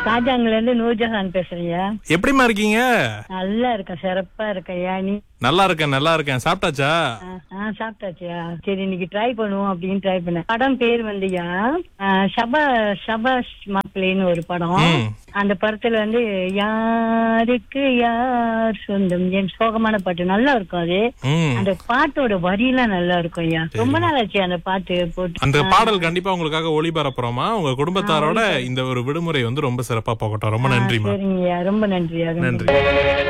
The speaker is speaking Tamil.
ஷாஜாங்ல இருந்து நூர்ஜஹான் பேசுறியா எப்படிம்மா இருக்கீங்க நல்லா இருக்கேன் சிறப்பா இருக்கையா நீ நல்லா இருக்கேன் நல்லா இருக்கேன் சாப்பிட்டாச்சா ஆ, ஆ சாப்பிட்டாச்சியா சரி இன்னைக்கு ட்ரை பண்ணுவோம் அப்படின்னு ட்ரை பண்ணேன் படம் பேர் வந்துயா ஆ, ஷபா ஷபாஷ் மாப்பிள்ளைன்னு ஒரு படம் ம். அந்த படத்துல வந்து யாருக்கு யார் சொந்தம் என் சோகமான பாட்டு நல்லா இருக்கும் அது ம் அந்த பாட்டோட வரியெல்லாம் நல்லா இருக்கும் ஐயா ரொம்ப நாள் ஆச்சு அந்த பாட்டு போட்டு அந்த பாடல் கண்டிப்பா உங்களுக்காக ஒளிபரப்புறோமா உங்க குடும்பத்தாரோட இந்த ஒரு விடுமுறை வந்து ரொம்ப சிறப்பா போகட்டும் ரொம்ப நன்றிமா சரிங்கய்யா ரொம்ப நன்றியா ரொம்ப நன்றி